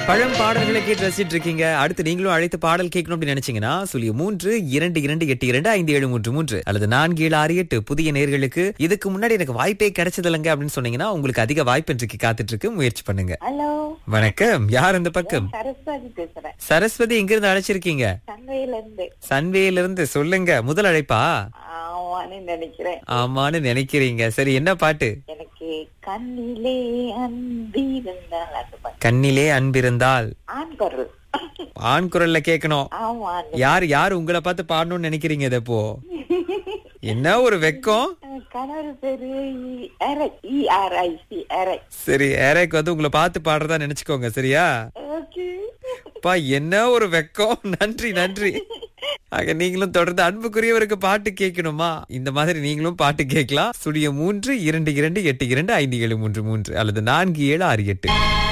பழம் பாடல்களை கேட்டு ரசிச்சிட்டு இருக்கீங்க அடுத்து நீங்களும் அழைத்து பாடல் கேட்கணும் அப்படின்னு நினைச்சீங்கன்னா சொல்லி மூன்று இரண்டு இரண்டு எட்டு இரண்டு ஐந்து ஏழு மூன்று மூன்று அல்லது நான்கு ஏழு ஆறு எட்டு புதிய நேர்களுக்கு இதுக்கு முன்னாடி எனக்கு வாய்ப்பே கிடைச்சது இல்லைங்க அப்படின்னு சொன்னீங்கன்னா உங்களுக்கு அதிக வாய்ப்பு இன்றைக்கு காத்துட்டு இருக்கு முயற்சி பண்ணுங்க ஹலோ வணக்கம் யார் இந்த பக்கம் சரஸ்வதி பேசுறேன் சரஸ்வதி எங்க இருந்து அழைச்சிருக்கீங்க சந்தையில இருந்து சன்வேயில இருந்து சொல்லுங்க முதல் அழைப்பா ஆமான்னு நினைக்கிறேன் ஆமான்னு நினைக்கிறீங்க சரி என்ன பாட்டு எனக்கு கண்ணிலே அன்பிருந்தால் அது பாட்டு. கண்ணிலே அன்பிருந்தால் ஆண் குரல் ஆண் குரல்ல கேட்கணும் ஆமான்னு யார் யார் உங்களை பார்த்து பாடணும்னு நினைக்கிறீங்க இதை இப்போ என்ன ஒரு வெக்கம் கணவர் பேரு இஆர்ஐசி அரை சரி ஏரைக்கு வந்து உங்களை பார்த்து பாடுறதா நினைச்சுக்கோங்க சரியா ஓகே பா என்ன ஒரு வெக்கம் நன்றி நன்றி ஆக நீங்களும் தொடர்ந்து அன்புக்குரியவருக்கு பாட்டு கேட்கணுமா இந்த மாதிரி நீங்களும் பாட்டு கேட்கலாம் சுடிய மூன்று இரண்டு இரண்டு எட்டு இரண்டு ஐந்து ஏழு மூன்று மூன்று அல்லது நான்கு ஏழு ஆறு எட்டு